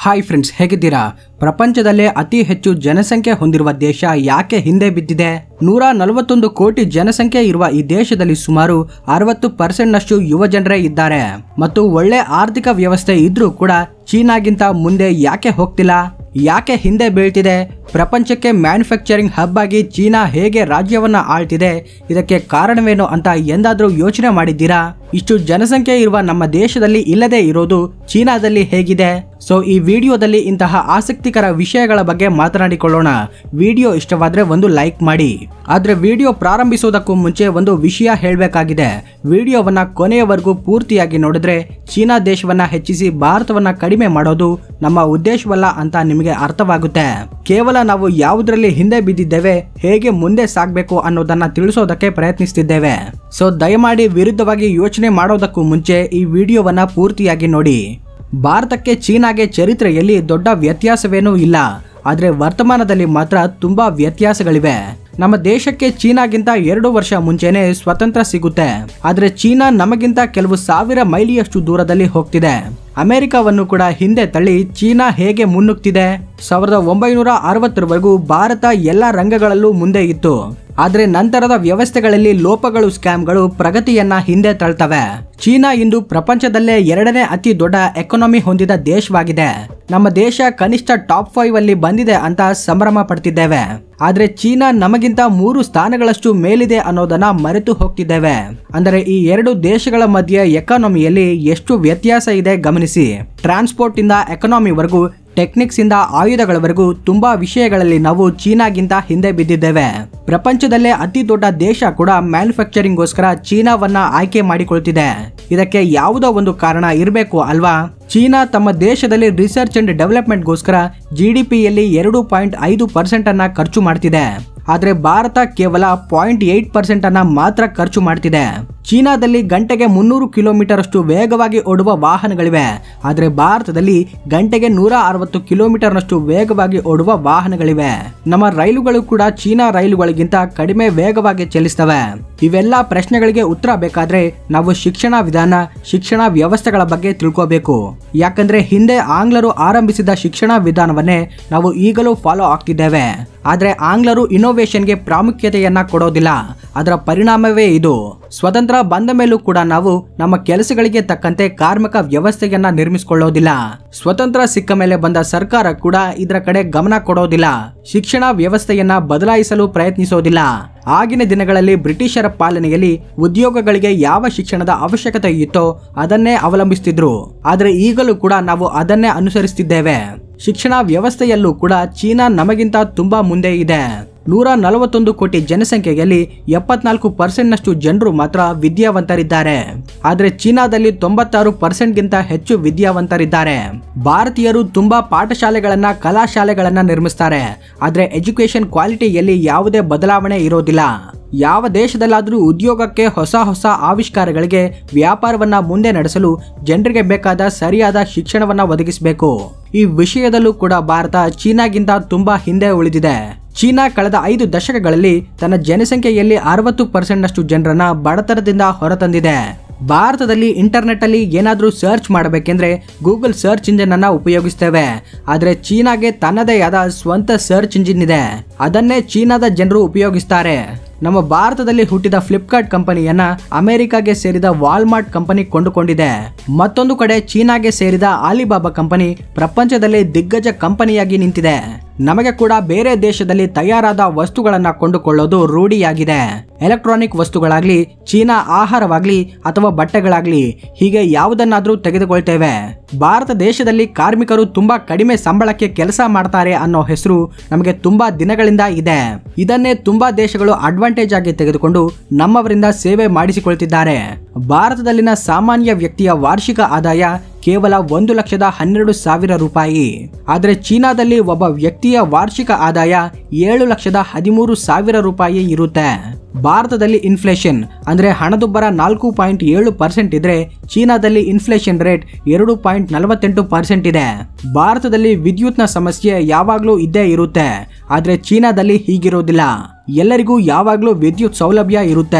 hi friends ಹೇಗಿದ್ದೀರಾ ಪ್ರಪಂಚದಲ್ಲೇ ಅತಿ ಹೆಚ್ಚು ಜನಸಂಖ್ಯೆ ಹೊಂದಿರುವ ದೇಶ ಯಾಕೆ ಹಿಂದೆ ಬಿದ್ದಿದೆ ನೂರ ನಲವತ್ತೊಂದು ಕೋಟಿ ಜನಸಂಖ್ಯೆ ಇರುವ ಈ ದೇಶದಲ್ಲಿ ಸುಮಾರು ಅರವತ್ತು ಪರ್ಸೆಂಟ್ನಷ್ಟು ಯುವ ಜನರೇ ಇದ್ದಾರೆ ಮತ್ತು ಒಳ್ಳೆ ಆರ್ಥಿಕ ವ್ಯವಸ್ಥೆ ಇದ್ರೂ ಕೂಡ ಚೀನಾಗಿಂತ ಮುಂದೆ ಯಾಕೆ ಹೋಗ್ತಿಲ್ಲ ಯಾಕೆ ಹಿಂದೆ ಬೀಳ್ತಿದೆ ಪ್ರಪಂಚಕ್ಕೆ ಮ್ಯಾನುಫ್ಯಾಕ್ಚರಿಂಗ್ ಹಬ್ ಆಗಿ ಚೀನಾ ಹೇಗೆ ರಾಜ್ಯವನ್ನ ಆಳ್ತಿದೆ ಇದಕ್ಕೆ ಕಾರಣವೇನು ಅಂತ ಎಂದಾದ್ರೂ ಯೋಚನೆ ಮಾಡಿದ್ದೀರಾ ಇಷ್ಟು ಜನಸಂಖ್ಯೆ ಇರುವ ನಮ್ಮ ದೇಶದಲ್ಲಿ ಇಲ್ಲದೆ ಇರೋದು ಚೀನಾದಲ್ಲಿ ಹೇಗಿದೆ ಸೊ ಈ ವಿಡಿಯೋದಲ್ಲಿ ಇಂತಹ ಆಸಕ್ತಿಕರ ವಿಷಯಗಳ ಬಗ್ಗೆ ಮಾತನಾಡಿಕೊಳ್ಳೋಣ ವಿಡಿಯೋ ಇಷ್ಟವಾದ್ರೆ ಒಂದು ಲೈಕ್ ಮಾಡಿ ಆದ್ರೆ ವಿಡಿಯೋ ಪ್ರಾರಂಭಿಸೋದಕ್ಕೂ ಮುಂಚೆ ಒಂದು ವಿಷಯ ಹೇಳಬೇಕಾಗಿದೆ ವಿಡಿಯೋವನ್ನ ಕೊನೆಯವರೆಗೂ ಪೂರ್ತಿಯಾಗಿ ನೋಡಿದ್ರೆ ಚೀನಾ ದೇಶವನ್ನ ಹೆಚ್ಚಿಸಿ ಭಾರತವನ್ನ ಕಡಿಮೆ ಮಾಡೋದು ನಮ್ಮ ಉದ್ದೇಶವಲ್ಲ ಅಂತ ನಿಮಗೆ ಅರ್ಥವಾಗುತ್ತೆ ಕೇವಲ ನಾವು ಯಾವುದರಲ್ಲಿ ಹಿಂದೆ ಬಿದ್ದಿದ್ದೇವೆ ಹೇಗೆ ಮುಂದೆ ಸಾಗಬೇಕು ಅನ್ನೋದನ್ನ ತಿಳಿಸೋದಕ್ಕೆ ಪ್ರಯತ್ನಿಸ್ತಿದ್ದೇವೆ ಸೊ ದಯಮಾಡಿ ವಿರುದ್ಧವಾಗಿ ಯೋಚನೆ ಮಾಡೋದಕ್ಕೂ ಮುಂಚೆ ಈ ವಿಡಿಯೋವನ್ನ ಪೂರ್ತಿಯಾಗಿ ನೋಡಿ ಭಾರತಕ್ಕೆ ಚೀನಾಗೆ ಚರಿತ್ರೆಯಲ್ಲಿ ದೊಡ್ಡ ವ್ಯತ್ಯಾಸವೇನೂ ಇಲ್ಲ ಆದರೆ ವರ್ತಮಾನದಲ್ಲಿ ಮಾತ್ರ ತುಂಬಾ ವ್ಯತ್ಯಾಸಗಳಿವೆ ನಮ್ಮ ದೇಶಕ್ಕೆ ಚೀನಾಗಿಂತ ಎರಡು ವರ್ಷ ಮುಂಚೆನೆ ಸ್ವತಂತ್ರ ಸಿಗುತ್ತೆ ಆದ್ರೆ ಚೀನಾ ನಮಗಿಂತ ಕೆಲವು ಸಾವಿರ ಮೈಲಿಯಷ್ಟು ದೂರದಲ್ಲಿ ಹೋಗ್ತಿದೆ ಅಮೆರಿಕವನ್ನು ಕೂಡ ಹಿಂದೆ ತಳ್ಳಿ ಚೀನಾ ಹೇಗೆ ಮುನ್ನುಗ್ತಿದೆ ಸಾವಿರದ ಒಂಬೈನೂರ ಅರವತ್ತರವರೆಗೂ ಭಾರತ ಎಲ್ಲ ರಂಗಗಳಲ್ಲೂ ಮುಂದೆ ಇತ್ತು ಆದ್ರೆ ನಂತರದ ವ್ಯವಸ್ಥೆಗಳಲ್ಲಿ ಲೋಪಗಳು ಸ್ಕ್ಯಾಮ್ಗಳು ಪ್ರಗತಿಯನ್ನ ಹಿಂದೆ ತಳ್ತವೆ ಚೀನಾ ಇಂದು ಪ್ರಪಂಚದಲ್ಲೇ ಎರಡನೇ ಅತಿ ದೊಡ್ಡ ಎಕಾನಮಿ ಹೊಂದಿದ ದೇಶವಾಗಿದೆ ನಮ್ಮ ದೇಶ ಕನಿಷ್ಠ ಟಾಪ್ ಫೈವ್ ಅಲ್ಲಿ ಬಂದಿದೆ ಅಂತ ಸಂಭ್ರಮ ಪಡ್ತಿದ್ದೇವೆ ಆದ್ರೆ ಚೀನಾ ನಮಗಿಂತ ಮೂರು ಸ್ಥಾನಗಳಷ್ಟು ಮೇಲಿದೆ ಅನ್ನೋದನ್ನ ಮರೆತು ಹೋಗ್ತಿದ್ದೇವೆ ಅಂದರೆ ಈ ಎರಡು ದೇಶಗಳ ಮಧ್ಯೆ ಎಕಾನಮಿಯಲ್ಲಿ ಎಷ್ಟು ವ್ಯತ್ಯಾಸ ಇದೆ ಗಮನಿಸಿ ಟ್ರಾನ್ಸ್ಪೋರ್ಟ್ ಇಂದ ಎಕಾನಮಿವರೆಗೂ ಟೆಕ್ನಿಕ್ಸ್ ಇಂದ ಆಯುಧಗಳವರೆಗೂ ತುಂಬಾ ವಿಷಯಗಳಲ್ಲಿ ನಾವು ಚೀನಾಗಿಂತ ಹಿಂದೆ ಬಿದ್ದಿದ್ದೇವೆ ಪ್ರಪಂಚದಲ್ಲೇ ಅತಿ ದೊಡ್ಡ ದೇಶ ಕೂಡ ಮ್ಯಾನುಫ್ಯಾಕ್ಚರಿಂಗ್ಗೋಸ್ಕರ ಚೀನಾವನ್ನ ಆಯ್ಕೆ ಮಾಡಿಕೊಳ್ತಿದೆ ಇದಕ್ಕೆ ಯಾವುದೋ ಒಂದು ಕಾರಣ ಇರಬೇಕು ಅಲ್ವಾ ಚೀನಾ ತಮ್ಮ ದೇಶದಲ್ಲಿ ರಿಸರ್ಚ್ ಅಂಡ್ ಡೆವಲಪ್ಮೆಂಟ್ಗೋಸ್ಕರ ಜಿ ಡಿ ಪಿಯಲ್ಲಿ ಎರಡು ಪಾಯಿಂಟ್ ಐದು ಪರ್ಸೆಂಟ್ ಅನ್ನ ಖರ್ಚು ಮಾಡ್ತಿದೆ ಆದ್ರೆ ಭಾರತ ಕೇವಲ ಪಾಯಿಂಟ್ ಏಟ್ ಪರ್ಸೆಂಟ್ ಅನ್ನ ಮಾತ್ರ ಖರ್ಚು ಮಾಡ್ತಿದೆ ಚೀನಾದಲ್ಲಿ ಗಂಟೆಗೆ ಮುನ್ನೂರು ಕಿಲೋಮೀಟರ್ ಅಷ್ಟು ವೇಗವಾಗಿ ಓಡುವ ವಾಹನಗಳಿವೆ ಆದರೆ ಭಾರತದಲ್ಲಿ ಗಂಟೆಗೆ ನೂರ ಅರವತ್ತು ಕಿಲೋಮೀಟರ್ನಷ್ಟು ವೇಗವಾಗಿ ಓಡುವ ವಾಹನಗಳಿವೆ ನಮ್ಮ ರೈಲುಗಳು ಕೂಡ ಚೀನಾ ರೈಲುಗಳಿಗಿಂತ ಕಡಿಮೆ ವೇಗವಾಗಿ ಚಲಿಸ್ತವೆ ಇವೆಲ್ಲ ಪ್ರಶ್ನೆಗಳಿಗೆ ಉತ್ತರ ಬೇಕಾದ್ರೆ ನಾವು ಶಿಕ್ಷಣ ವಿಧಾನ ಶಿಕ್ಷಣ ವ್ಯವಸ್ಥೆಗಳ ಬಗ್ಗೆ ತಿಳ್ಕೋಬೇಕು ಯಾಕಂದ್ರೆ ಹಿಂದೆ ಆಂಗ್ಲರು ಆರಂಭಿಸಿದ ಶಿಕ್ಷಣ ವಿಧಾನವನ್ನೇ ನಾವು ಈಗಲೂ ಫಾಲೋ ಆಗ್ತಿದ್ದೇವೆ ಆದ್ರೆ ಆಂಗ್ಲರು ಇನೋವೇಷನ್ಗೆ ಪ್ರಾಮುಖ್ಯತೆಯನ್ನ ಕೊಡೋದಿಲ್ಲ ಅದರ ಪರಿಣಾಮವೇ ಇದು ಸ್ವತಂತ್ರ ಬಂದ ಮೇಲೂ ಕೂಡ ನಾವು ನಮ್ಮ ಕೆಲಸಗಳಿಗೆ ತಕ್ಕಂತೆ ಕಾರ್ಮಿಕ ವ್ಯವಸ್ಥೆಯನ್ನ ನಿರ್ಮಿಸಿಕೊಳ್ಳೋದಿಲ್ಲ ಸ್ವತಂತ್ರ ಸಿಕ್ಕ ಮೇಲೆ ಬಂದ ಸರ್ಕಾರ ಕೂಡ ಇದರ ಕಡೆ ಗಮನ ಕೊಡೋದಿಲ್ಲ ಶಿಕ್ಷಣ ವ್ಯವಸ್ಥೆಯನ್ನ ಬದಲಾಯಿಸಲು ಪ್ರಯತ್ನಿಸೋದಿಲ್ಲ ಆಗಿನ ದಿನಗಳಲ್ಲಿ ಬ್ರಿಟಿಷರ ಪಾಲನೆಯಲ್ಲಿ ಉದ್ಯೋಗಗಳಿಗೆ ಯಾವ ಶಿಕ್ಷಣದ ಅವಶ್ಯಕತೆ ಇತ್ತೋ ಅದನ್ನೇ ಅವಲಂಬಿಸ್ತಿದ್ರು ಆದ್ರೆ ಈಗಲೂ ಕೂಡ ನಾವು ಅದನ್ನೇ ಅನುಸರಿಸ್ತಿದ್ದೇವೆ ಶಿಕ್ಷಣ ವ್ಯವಸ್ಥೆಯಲ್ಲೂ ಕೂಡ ಚೀನಾ ನಮಗಿಂತ ತುಂಬಾ ಮುಂದೆ ಇದೆ ನೂರ ನಲವತ್ತೊಂದು ಕೋಟಿ ಜನಸಂಖ್ಯೆಯಲ್ಲಿ ಎಪ್ಪತ್ನಾಲ್ಕು ಪರ್ಸೆಂಟ್ನಷ್ಟು ಜನರು ಮಾತ್ರ ವಿದ್ಯಾವಂತರಿದ್ದಾರೆ ಆದರೆ ಚೀನಾದಲ್ಲಿ ತೊಂಬತ್ತಾರು ಪರ್ಸೆಂಟ್ಗಿಂತ ಹೆಚ್ಚು ವಿದ್ಯಾವಂತರಿದ್ದಾರೆ ಭಾರತೀಯರು ತುಂಬಾ ಪಾಠಶಾಲೆಗಳನ್ನ ಕಲಾಶಾಲೆಗಳನ್ನ ನಿರ್ಮಿಸ್ತಾರೆ ಆದರೆ ಎಜುಕೇಶನ್ ಕ್ವಾಲಿಟಿಯಲ್ಲಿ ಯಾವುದೇ ಬದಲಾವಣೆ ಇರೋದಿಲ್ಲ ಯಾವ ದೇಶದಲ್ಲಾದರೂ ಉದ್ಯೋಗಕ್ಕೆ ಹೊಸ ಹೊಸ ಆವಿಷ್ಕಾರಗಳಿಗೆ ವ್ಯಾಪಾರವನ್ನ ಮುಂದೆ ನಡೆಸಲು ಜನರಿಗೆ ಬೇಕಾದ ಸರಿಯಾದ ಶಿಕ್ಷಣವನ್ನ ಒದಗಿಸಬೇಕು ಈ ವಿಷಯದಲ್ಲೂ ಕೂಡ ಭಾರತ ಚೀನಾಗಿಂತ ತುಂಬಾ ಹಿಂದೆ ಉಳಿದಿದೆ ಚೀನಾ ಕಳೆದ ಐದು ದಶಕಗಳಲ್ಲಿ ತನ್ನ ಜನಸಂಖ್ಯೆಯಲ್ಲಿ ಅರವತ್ತು ಪರ್ಸೆಂಟ್ನಷ್ಟು ಜನರನ್ನ ಬಡತನದಿಂದ ಹೊರತಂದಿದೆ ಭಾರತದಲ್ಲಿ ಇಂಟರ್ನೆಟ್ ಅಲ್ಲಿ ಏನಾದರೂ ಸರ್ಚ್ ಮಾಡಬೇಕೆಂದ್ರೆ ಗೂಗಲ್ ಸರ್ಚ್ ಇಂಜಿನ್ ಅನ್ನ ಉಪಯೋಗಿಸ್ತೇವೆ ಆದರೆ ಚೀನಾಗೆ ತನ್ನದೇ ಆದ ಸ್ವಂತ ಸರ್ಚ್ ಇಂಜಿನ್ ಇದೆ ಅದನ್ನೇ ಚೀನಾದ ಜನರು ಉಪಯೋಗಿಸ್ತಾರೆ ನಮ್ಮ ಭಾರತದಲ್ಲಿ ಹುಟ್ಟಿದ ಫ್ಲಿಪ್ಕಾರ್ಟ್ ಕಂಪನಿಯನ್ನ ಅಮೆರಿಕಾಗೆ ಸೇರಿದ ವಾಲ್ಮಾರ್ಟ್ ಕಂಪನಿ ಕೊಂಡುಕೊಂಡಿದೆ ಮತ್ತೊಂದು ಕಡೆ ಚೀನಾಗೆ ಸೇರಿದ ಆಲಿಬಾಬಾ ಕಂಪನಿ ಪ್ರಪಂಚದಲ್ಲಿ ದಿಗ್ಗಜ ಕಂಪನಿಯಾಗಿ ನಿಂತಿದೆ ನಮಗೆ ಕೂಡ ಬೇರೆ ದೇಶದಲ್ಲಿ ತಯಾರಾದ ವಸ್ತುಗಳನ್ನ ಕೊಂಡುಕೊಳ್ಳೋದು ರೂಢಿಯಾಗಿದೆ ಎಲೆಕ್ಟ್ರಾನಿಕ್ ವಸ್ತುಗಳಾಗ್ಲಿ ಚೀನಾ ಆಹಾರವಾಗ್ಲಿ ಅಥವಾ ಬಟ್ಟೆಗಳಾಗ್ಲಿ ಹೀಗೆ ಯಾವುದನ್ನಾದ್ರೂ ತೆಗೆದುಕೊಳ್ತೇವೆ ಭಾರತ ದೇಶದಲ್ಲಿ ಕಾರ್ಮಿಕರು ತುಂಬಾ ಕಡಿಮೆ ಸಂಬಳಕ್ಕೆ ಕೆಲಸ ಮಾಡ್ತಾರೆ ಅನ್ನೋ ಹೆಸರು ನಮಗೆ ತುಂಬಾ ದಿನಗಳಿಂದ ಇದೆ ಇದನ್ನೇ ತುಂಬಾ ದೇಶಗಳು ಅಡ್ವಾಂಟೇಜ್ ಆಗಿ ತೆಗೆದುಕೊಂಡು ನಮ್ಮವರಿಂದ ಸೇವೆ ಮಾಡಿಸಿಕೊಳ್ತಿದ್ದಾರೆ ಭಾರತದಲ್ಲಿನ ಸಾಮಾನ್ಯ ವ್ಯಕ್ತಿಯ ವಾರ್ಷಿಕ ಆದಾಯ ಕೇವಲ ಒಂದು ಲಕ್ಷದ ಹನ್ನೆರಡು ಸಾವಿರ ರೂಪಾಯಿ ಆದರೆ ಚೀನಾದಲ್ಲಿ ಒಬ್ಬ ವ್ಯಕ್ತಿಯ ವಾರ್ಷಿಕ ಆದಾಯ ಏಳು ಲಕ್ಷದ ಹದಿಮೂರು ಸಾವಿರ ರೂಪಾಯಿ ಇರುತ್ತೆ ಭಾರತದಲ್ಲಿ ಇನ್ಫ್ಲೇಷನ್ ಅಂದ್ರೆ ಹಣದುಬ್ಬರ ನಾಲ್ಕು ಪಾಯಿಂಟ್ ಏಳು ಪರ್ಸೆಂಟ್ ಇದ್ರೆ ಚೀನಾದಲ್ಲಿ ಇನ್ಫ್ಲೇಷನ್ ರೇಟ್ ಎರಡು ಪಾಯಿಂಟ್ ನಲವತ್ತೆಂಟು ಪರ್ಸೆಂಟ್ ಇದೆ ಭಾರತದಲ್ಲಿ ವಿದ್ಯುತ್ನ ಸಮಸ್ಯೆ ಯಾವಾಗಲೂ ಇದ್ದೇ ಇರುತ್ತೆ ಆದ್ರೆ ಚೀನಾದಲ್ಲಿ ಹೀಗಿರೋದಿಲ್ಲ ಎಲ್ಲರಿಗೂ ಯಾವಾಗಲೂ ವಿದ್ಯುತ್ ಸೌಲಭ್ಯ ಇರುತ್ತೆ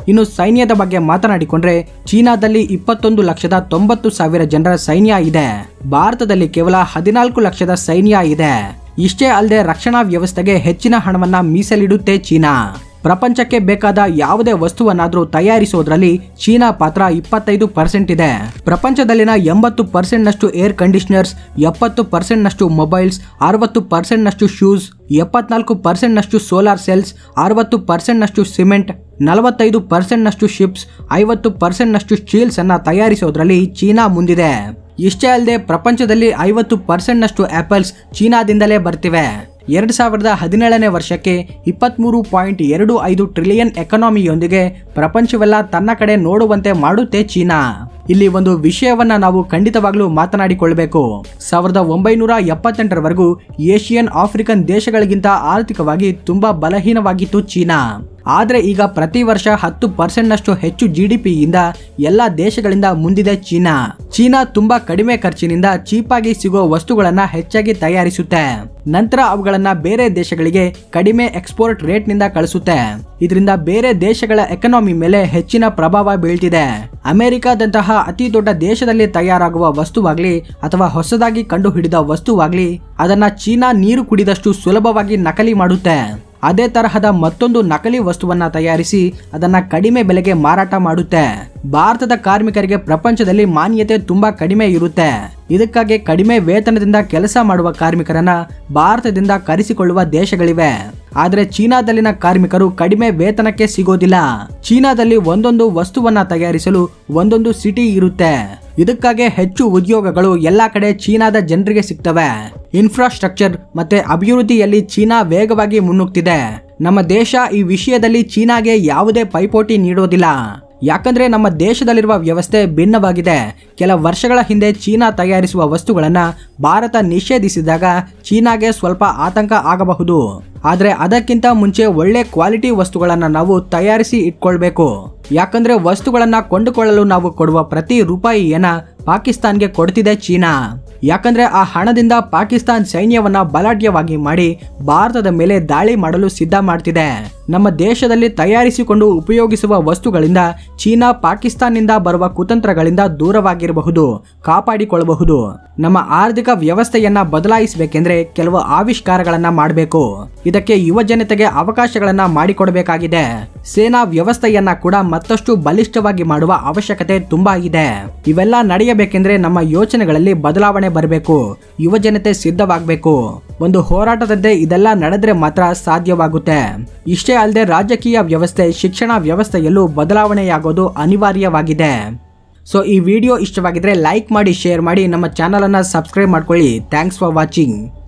ಇನ್ನು ಸೈನ್ಯದ ಬಗ್ಗೆ ಮಾತನಾಡಿಕೊಂಡ್ರೆ ಚೀನಾದಲ್ಲಿ ಇಪ್ಪತ್ತೊಂದು ಲಕ್ಷದ ತೊಂಬತ್ತು ಸಾವಿರ ಜನರ ಸೈನ್ಯ ಇದೆ ಭಾರತದಲ್ಲಿ ಕೇವಲ ಹದಿನಾಲ್ಕು ಲಕ್ಷದ ಸೈನ್ಯ ಇದೆ ಇಷ್ಟೇ ಅಲ್ಲದೆ ರಕ್ಷಣಾ ವ್ಯವಸ್ಥೆಗೆ ಹೆಚ್ಚಿನ ಹಣವನ್ನ ಮೀಸಲಿಡುತ್ತೆ ಚೀನಾ ಪ್ರಪಂಚಕ್ಕೆ ಬೇಕಾದ ಯಾವುದೇ ವಸ್ತುವನ್ನಾದರೂ ತಯಾರಿಸೋದ್ರಲ್ಲಿ ಚೀನಾ ಪಾತ್ರ ಇಪ್ಪತ್ತೈದು ಪರ್ಸೆಂಟ್ ಇದೆ ಪ್ರಪಂಚದಲ್ಲಿನ ಎಂಬತ್ತು ಪರ್ಸೆಂಟ್ನಷ್ಟು ಏರ್ ಕಂಡೀಷನರ್ಸ್ ಎಪ್ಪತ್ತು ಪರ್ಸೆಂಟ್ನಷ್ಟು ಮೊಬೈಲ್ಸ್ ಅರವತ್ತು ಪರ್ಸೆಂಟ್ನಷ್ಟು ಶೂಸ್ ಎಪ್ಪತ್ನಾಲ್ಕು ಪರ್ಸೆಂಟ್ನಷ್ಟು ಸೋಲಾರ್ ಸೆಲ್ಸ್ ಅರವತ್ತು ಪರ್ಸೆಂಟ್ನಷ್ಟು ಸಿಮೆಂಟ್ ನಲವತ್ತೈದು ಪರ್ಸೆಂಟ್ನಷ್ಟು ಶಿಪ್ಸ್ ಐವತ್ತು ಪರ್ಸೆಂಟ್ನಷ್ಟು ಸ್ಟೀಲ್ಸ್ ಅನ್ನ ತಯಾರಿಸೋದ್ರಲ್ಲಿ ಚೀನಾ ಮುಂದಿದೆ ಇಷ್ಟೇ ಅಲ್ಲದೆ ಪ್ರಪಂಚದಲ್ಲಿ ಐವತ್ತು ಪರ್ಸೆಂಟ್ನಷ್ಟು ಆಪಲ್ಸ್ ಚೀನಾದಿಂದಲೇ ಬರ್ತಿವೆ ಎರಡು ಸಾವಿರದ ಹದಿನೇಳನೇ ವರ್ಷಕ್ಕೆ ಇಪ್ಪತ್ತ್ಮೂರು ಪಾಯಿಂಟ್ ಎರಡು ಐದು ಟ್ರಿಲಿಯನ್ ಎಕನಾಮಿಯೊಂದಿಗೆ ಪ್ರಪಂಚವೆಲ್ಲ ತನ್ನ ಕಡೆ ನೋಡುವಂತೆ ಮಾಡುತ್ತೆ ಚೀನಾ ಇಲ್ಲಿ ಒಂದು ವಿಷಯವನ್ನ ನಾವು ಖಂಡಿತವಾಗ್ಲೂ ಮಾತನಾಡಿಕೊಳ್ಬೇಕು ಸಾವಿರದ ಒಂಬೈನೂರ ಎಪ್ಪತ್ತೆಂಟರವರೆಗೂ ಏಷಿಯನ್ ಆಫ್ರಿಕನ್ ದೇಶಗಳಿಗಿಂತ ಆರ್ಥಿಕವಾಗಿ ತುಂಬಾ ಬಲಹೀನವಾಗಿತ್ತು ಚೀನಾ ಆದರೆ ಈಗ ಪ್ರತಿ ವರ್ಷ ಹತ್ತು ಪರ್ಸೆಂಟ್ನಷ್ಟು ಹೆಚ್ಚು ಜಿ ಡಿ ಪಿಯಿಂದ ಎಲ್ಲ ದೇಶಗಳಿಂದ ಮುಂದಿದೆ ಚೀನಾ ಚೀನಾ ತುಂಬಾ ಕಡಿಮೆ ಖರ್ಚಿನಿಂದ ಚೀಪಾಗಿ ಸಿಗೋ ವಸ್ತುಗಳನ್ನ ಹೆಚ್ಚಾಗಿ ತಯಾರಿಸುತ್ತೆ ನಂತರ ಅವುಗಳನ್ನ ಬೇರೆ ದೇಶಗಳಿಗೆ ಕಡಿಮೆ ಎಕ್ಸ್ಪೋರ್ಟ್ ರೇಟ್ನಿಂದ ಕಳಿಸುತ್ತೆ ಇದರಿಂದ ಬೇರೆ ದೇಶಗಳ ಎಕನಾಮಿ ಮೇಲೆ ಹೆಚ್ಚಿನ ಪ್ರಭಾವ ಬೀಳ್ತಿದೆ ಅಮೆರಿಕಾದಂತಹ ಅತಿ ದೊಡ್ಡ ದೇಶದಲ್ಲಿ ತಯಾರಾಗುವ ವಸ್ತುವಾಗ್ಲಿ ಅಥವಾ ಹೊಸದಾಗಿ ಕಂಡುಹಿಡಿದ ವಸ್ತುವಾಗ್ಲಿ ಅದನ್ನ ಚೀನಾ ನೀರು ಕುಡಿದಷ್ಟು ಸುಲಭವಾಗಿ ನಕಲಿ ಮಾಡುತ್ತೆ ಅದೇ ತರಹದ ಮತ್ತೊಂದು ನಕಲಿ ವಸ್ತುವನ್ನ ತಯಾರಿಸಿ ಅದನ್ನ ಕಡಿಮೆ ಬೆಲೆಗೆ ಮಾರಾಟ ಮಾಡುತ್ತೆ ಭಾರತದ ಕಾರ್ಮಿಕರಿಗೆ ಪ್ರಪಂಚದಲ್ಲಿ ಮಾನ್ಯತೆ ತುಂಬಾ ಕಡಿಮೆ ಇರುತ್ತೆ ಇದಕ್ಕಾಗಿ ಕಡಿಮೆ ವೇತನದಿಂದ ಕೆಲಸ ಮಾಡುವ ಕಾರ್ಮಿಕರನ್ನ ಭಾರತದಿಂದ ಕರೆಸಿಕೊಳ್ಳುವ ದೇಶಗಳಿವೆ ಆದರೆ ಚೀನಾದಲ್ಲಿನ ಕಾರ್ಮಿಕರು ಕಡಿಮೆ ವೇತನಕ್ಕೆ ಸಿಗೋದಿಲ್ಲ ಚೀನಾದಲ್ಲಿ ಒಂದೊಂದು ವಸ್ತುವನ್ನ ತಯಾರಿಸಲು ಒಂದೊಂದು ಸಿಟಿ ಇರುತ್ತೆ ಇದಕ್ಕಾಗಿ ಹೆಚ್ಚು ಉದ್ಯೋಗಗಳು ಎಲ್ಲ ಕಡೆ ಚೀನಾದ ಜನರಿಗೆ ಸಿಗ್ತವೆ ಇನ್ಫ್ರಾಸ್ಟ್ರಕ್ಚರ್ ಮತ್ತೆ ಅಭಿವೃದ್ಧಿಯಲ್ಲಿ ಚೀನಾ ವೇಗವಾಗಿ ಮುನ್ನುಗ್ತಿದೆ ನಮ್ಮ ದೇಶ ಈ ವಿಷಯದಲ್ಲಿ ಚೀನಾಗೆ ಯಾವುದೇ ಪೈಪೋಟಿ ನೀಡೋದಿಲ್ಲ ಯಾಕಂದ್ರೆ ನಮ್ಮ ದೇಶದಲ್ಲಿರುವ ವ್ಯವಸ್ಥೆ ಭಿನ್ನವಾಗಿದೆ ಕೆಲ ವರ್ಷಗಳ ಹಿಂದೆ ಚೀನಾ ತಯಾರಿಸುವ ವಸ್ತುಗಳನ್ನ ಭಾರತ ನಿಷೇಧಿಸಿದಾಗ ಚೀನಾಗೆ ಸ್ವಲ್ಪ ಆತಂಕ ಆಗಬಹುದು ಆದ್ರೆ ಅದಕ್ಕಿಂತ ಮುಂಚೆ ಒಳ್ಳೆ ಕ್ವಾಲಿಟಿ ವಸ್ತುಗಳನ್ನ ನಾವು ತಯಾರಿಸಿ ಇಟ್ಕೊಳ್ಬೇಕು ಯಾಕಂದ್ರೆ ವಸ್ತುಗಳನ್ನ ಕೊಂಡುಕೊಳ್ಳಲು ನಾವು ಕೊಡುವ ಪ್ರತಿ ರೂಪಾಯಿಯನ್ನ ಪಾಕಿಸ್ತಾನ್ಗೆ ಕೊಡ್ತಿದೆ ಚೀನಾ ಯಾಕಂದ್ರೆ ಆ ಹಣದಿಂದ ಪಾಕಿಸ್ತಾನ್ ಸೈನ್ಯವನ್ನ ಬಲಾಢ್ಯವಾಗಿ ಮಾಡಿ ಭಾರತದ ಮೇಲೆ ದಾಳಿ ಮಾಡಲು ಸಿದ್ಧ ಮಾಡ್ತಿದೆ ನಮ್ಮ ದೇಶದಲ್ಲಿ ತಯಾರಿಸಿಕೊಂಡು ಉಪಯೋಗಿಸುವ ವಸ್ತುಗಳಿಂದ ಚೀನಾ ಪಾಕಿಸ್ತಾನ್ನಿಂದ ಬರುವ ಕುತಂತ್ರಗಳಿಂದ ದೂರವಾಗಿರಬಹುದು ಕಾಪಾಡಿಕೊಳ್ಳಬಹುದು ನಮ್ಮ ಆರ್ಥಿಕ ವ್ಯವಸ್ಥೆಯನ್ನ ಬದಲಾಯಿಸಬೇಕೆಂದ್ರೆ ಕೆಲವು ಆವಿಷ್ಕಾರಗಳನ್ನ ಮಾಡಬೇಕು ಇದಕ್ಕೆ ಯುವ ಜನತೆಗೆ ಅವಕಾಶಗಳನ್ನ ಮಾಡಿಕೊಡಬೇಕಾಗಿದೆ ಸೇನಾ ವ್ಯವಸ್ಥೆಯನ್ನ ಕೂಡ ಮತ್ತಷ್ಟು ಬಲಿಷ್ಠವಾಗಿ ಮಾಡುವ ಅವಶ್ಯಕತೆ ತುಂಬಾ ಇದೆ ಇವೆಲ್ಲ ನಡೆಯಬೇಕೆಂದ್ರೆ ನಮ್ಮ ಯೋಚನೆಗಳಲ್ಲಿ ಬದಲಾವಣೆ ಬರಬೇಕು ಯುವ ಜನತೆ ಸಿದ್ಧವಾಗಬೇಕು ಒಂದು ಹೋರಾಟದಂತೆ ಇದೆಲ್ಲ ನಡೆದ್ರೆ ಮಾತ್ರ ಸಾಧ್ಯವಾಗುತ್ತೆ ಇಷ್ಟೇ ಅಲ್ಲದೆ ರಾಜಕೀಯ ವ್ಯವಸ್ಥೆ ಶಿಕ್ಷಣ ವ್ಯವಸ್ಥೆಯಲ್ಲೂ ಬದಲಾವಣೆಯಾಗೋದು ಅನಿವಾರ್ಯವಾಗಿದೆ ಸೊ ಈ ವಿಡಿಯೋ ಇಷ್ಟವಾಗಿದ್ರೆ ಲೈಕ್ ಮಾಡಿ ಶೇರ್ ಮಾಡಿ ನಮ್ಮ ಚಾನಲನ್ನು ಸಬ್ಸ್ಕ್ರೈಬ್ ಮಾಡ್ಕೊಳ್ಳಿ ಥ್ಯಾಂಕ್ಸ್ ಫಾರ್ ವಾಚಿಂಗ್